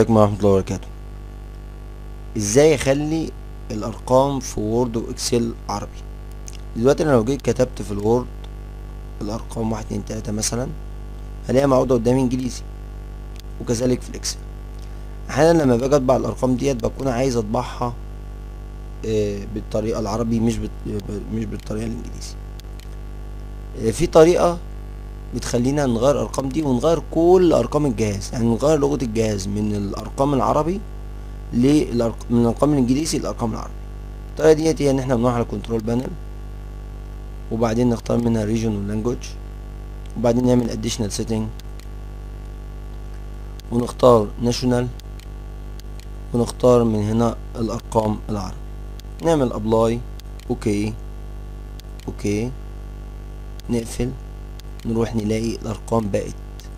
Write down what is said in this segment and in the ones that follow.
عليكم ورحمة الله وبركاته ازاي اخلي الارقام في وورد واكسل عربي دلوقتي انا لو جيت كتبت في الوورد الارقام واحد اتنين تلاتة مثلا هلاقيها معروضة قدامي انجليزي وكذلك في الاكسل احيانا لما باجي اطبع الارقام ديت بكون عايز اطبعها آه، بالطريقة العربي مش بت... مش بالطريقة الانجليزي آه، في طريقة بتخلينا نغير الارقام دي ونغير كل ارقام الجهاز يعني نغير لغة الجهاز من الارقام العربي للأرق... من الارقام الانجليزي للارقام العربي الطريقة ديت هي ان احنا بنروح على كنترول بانل وبعدين نختار منها ريجن واللانجوج وبعدين نعمل اديشنال سيتنج ونختار ناشونال ونختار من هنا الارقام العربي نعمل ابلاي اوكي اوكي نقفل نروح نلاقي الارقام بقت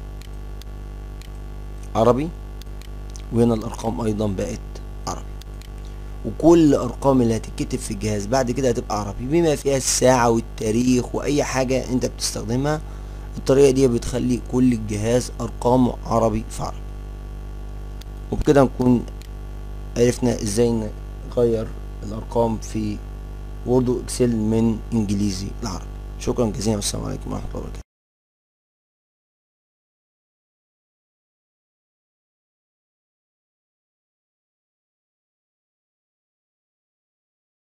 عربي وهنا الارقام ايضا بقت عربي وكل الارقام اللي هتتكتب في الجهاز بعد كده هتبقى عربي بما فيها الساعة والتاريخ واي حاجة انت بتستخدمها الطريقة دي بتخلي كل الجهاز ارقامه عربي في عربي وبكده نكون عرفنا ازاي نغير الارقام في وورد واكسل من انجليزي لعربي شكرا جزيلا والسلام عليكم ورحمة الله وبركاته